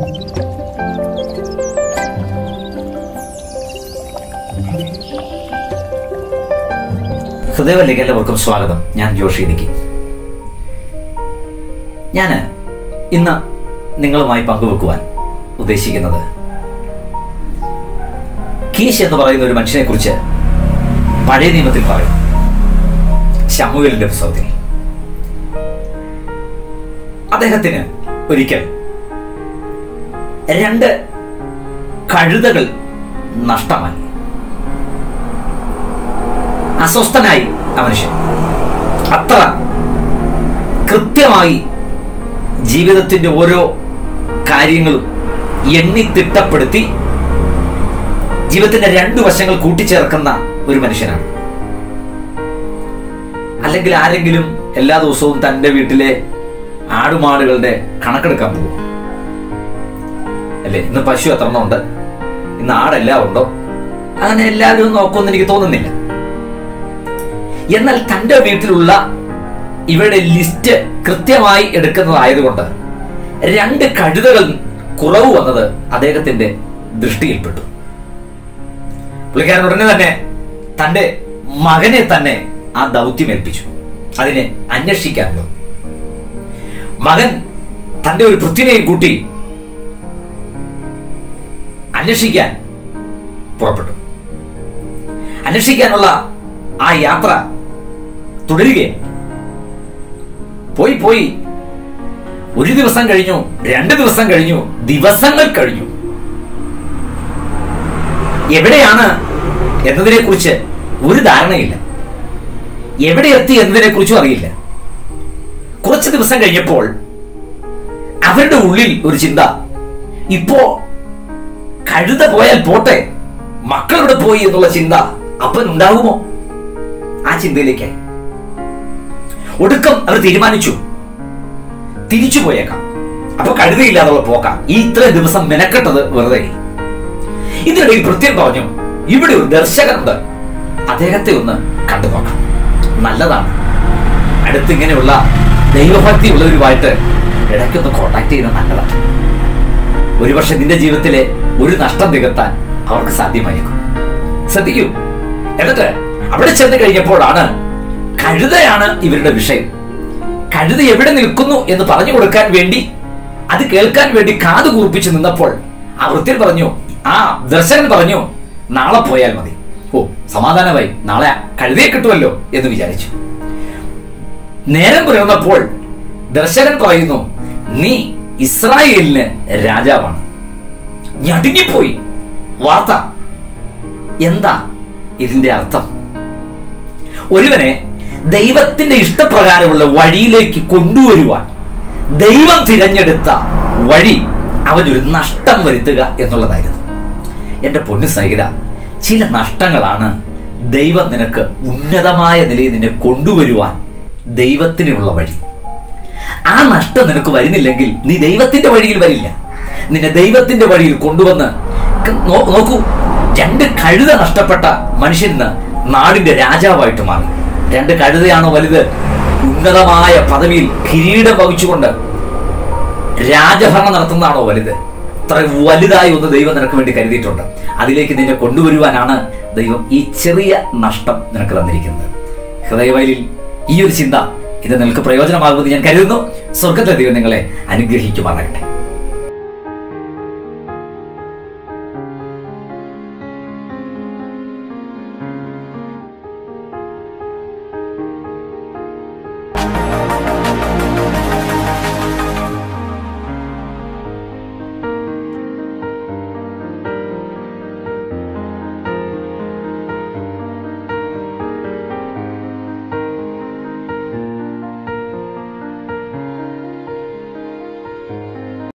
ഹൃദയവല്ലേക്ക് എല്ലാവർക്കും സ്വാഗതം ഞാൻ ജോഷി നിക്കി ഞാൻ ഇന്ന് നിങ്ങളുമായി പങ്കുവെക്കുവാൻ ഉദ്ദേശിക്കുന്നത് കീശ് എന്ന് പറയുന്ന ഒരു മനുഷ്യനെ കുറിച്ച് പഴയ നിയമത്തിൽ പറയും ശമുവേലിന്റെ പുസ്തകത്തിൽ അദ്ദേഹത്തിന് ഒരിക്കൽ രണ്ട് കഴുതകൾ നഷ്ടമായി അസ്വസ്ഥനായി ആ മനുഷ്യൻ അത്ര കൃത്യമായി ജീവിതത്തിന്റെ ഓരോ കാര്യങ്ങളും എണ്ണി തിട്ടപ്പെടുത്തി ജീവിതത്തിന്റെ രണ്ടു വശങ്ങൾ കൂട്ടിച്ചേർക്കുന്ന ഒരു മനുഷ്യനാണ് അല്ലെങ്കിൽ ആരെങ്കിലും എല്ലാ ദിവസവും തന്റെ വീട്ടിലെ ആടുമാടുകളുടെ കണക്കെടുക്കാൻ പോകും അല്ലേ ഇന്ന് പശു എത്ര എണ്ണം ഉണ്ട് ഇന്ന് ആടെല്ലാം ഉണ്ടോ അങ്ങനെ എല്ലാവരും നോക്കുമെന്ന് എനിക്ക് തോന്നുന്നില്ല എന്നാൽ തന്റെ വീട്ടിലുള്ള ഇവരുടെ ലിസ്റ്റ് കൃത്യമായി എടുക്കുന്നതായതുകൊണ്ട് രണ്ട് കഴുതകൾ കുറവ് വന്നത് അദ്ദേഹത്തിന്റെ ദൃഷ്ടിയിൽപ്പെട്ടു പുള്ളിക്കാരൻ ഉടനെ തന്നെ തന്റെ മകനെ തന്നെ ആ ദൗത്യം ഏൽപ്പിച്ചു അതിനെ അന്വേഷിക്കാനുള്ളത് മകൻ തന്റെ ഒരു പൃഥ്വിനെയും കൂട്ടി അന്വേഷിക്കാൻ പുറപ്പെട്ടു അന്വേഷിക്കാനുള്ള ആ യാത്ര തുടരുകയാണ് പോയി പോയി ഒരു ദിവസം കഴിഞ്ഞു രണ്ട് ദിവസം കഴിഞ്ഞു ദിവസങ്ങൾ കഴിഞ്ഞു എവിടെയാണ് എന്നതിനെ കുറിച്ച് ഒരു ധാരണയില്ല എവിടെ എത്തി എന്നതിനെ കുറിച്ചും അറിയില്ല കുറച്ച് ദിവസം കഴിഞ്ഞപ്പോൾ അവരുടെ ഉള്ളിൽ ഒരു ചിന്ത ഇപ്പോ കഴുത പോയാൽ പോട്ടെ മക്കളോട് പോയി എന്നുള്ള ചിന്ത അപ്പൻ ഉണ്ടാകുമോ ആ ചിന്തയിലേക്കായി ഒടുക്കം അവർ തീരുമാനിച്ചു തിരിച്ചു പോയേക്കാം അപ്പൊ കഴുതയില്ലാതെ പോക്കാം ഈ ഇത്ര ദിവസം മെനക്കെട്ടത് വെറുതെ ഇതിനിടയിൽ പ്രത്യേകം പറഞ്ഞു ഇവിടെ ഒരു ദർശകനുണ്ട് അദ്ദേഹത്തെ ഒന്ന് കണ്ടു നോക്കാം നല്ലതാണ് അടുത്തിങ്ങനെയുള്ള ദൈവഭക്തി ഉള്ളവരുമായിട്ട് ഇടയ്ക്കൊന്ന് കോണ്ടാക്ട് ചെയ്യുന്നത് നല്ലതാണ് ഒരുപക്ഷെ നിന്റെ ജീവിതത്തിലെ ഒരു നഷ്ടം നികത്താൻ അവർക്ക് സാധ്യമായേക്കും ശ്രദ്ധിക്കൂ എന്നിട്ട് അവിടെ ചെന്ന് കഴിഞ്ഞപ്പോഴാണ് കഴുതയാണ് ഇവരുടെ വിഷയം കഴുത എവിടെ നിൽക്കുന്നു എന്ന് പറഞ്ഞു കൊടുക്കാൻ വേണ്ടി അത് കേൾക്കാൻ വേണ്ടി കാത് കൂർപ്പിച്ച് നിന്നപ്പോൾ ആ വൃത്തിൽ പറഞ്ഞു ആ ദർശകൻ പറഞ്ഞു നാളെ പോയാൽ മതി ഓ സമാധാനമായി നാളെ കഴുതയെ കിട്ടുമല്ലോ എന്ന് വിചാരിച്ചു നേരം പുലർന്നപ്പോൾ ദർശകൻ പറയുന്നു നീ ഇസ്രായേലിന് രാജാവാണ് ഞടുങ്ങിപ്പോയി വാർത്ത എന്താ ഇതിന്റെ അർത്ഥം ഒരുവനെ ദൈവത്തിന്റെ ഇഷ്ടപ്രകാരമുള്ള വഴിയിലേക്ക് കൊണ്ടുവരുവാൻ ദൈവം തിരഞ്ഞെടുത്ത വഴി അവനൊരു നഷ്ടം വരുത്തുക എന്നുള്ളതായിരുന്നു എന്റെ പൊന്നു സഹിത ചില നഷ്ടങ്ങളാണ് ദൈവം നിനക്ക് ഉന്നതമായ നിലയിൽ നിന്നെ കൊണ്ടുവരുവാൻ ദൈവത്തിനുള്ള വഴി ആ നഷ്ടം നിനക്ക് വരുന്നില്ലെങ്കിൽ നീ ദൈവത്തിന്റെ വഴിയിൽ വരില്ല നിന്നെ ദൈവത്തിന്റെ വഴിയിൽ കൊണ്ടുവന്ന് നോ- നോക്കൂ രണ്ട് കഴുത നഷ്ടപ്പെട്ട മനുഷ്യന് നാടിന്റെ രാജാവായിട്ട് മാറി രണ്ട് കഴുതയാണോ വലുത് ഉന്നതമായ പദവിയിൽ കിരീടം വഹിച്ചുകൊണ്ട് രാജഭരണം നടത്തുന്നതാണോ വലുത് അത്ര വലുതായി ഒന്ന് ദൈവം നിനക്ക് വേണ്ടി കരുതിയിട്ടുണ്ട് അതിലേക്ക് നിന്നെ കൊണ്ടുവരുവാനാണ് ദൈവം ഈ ചെറിയ നഷ്ടം നിനക്ക് തന്നിരിക്കുന്നത് ഹൃദയവയലിൽ ഈ ഒരു ചിന്ത ഇത് നിനക്ക് പ്രയോജനമാകുമെന്ന് ഞാൻ കരുതുന്നു സ്വർഗത്തെ ദൈവം നിങ്ങളെ അനുഗ്രഹിക്കുമാറാകട്ടെ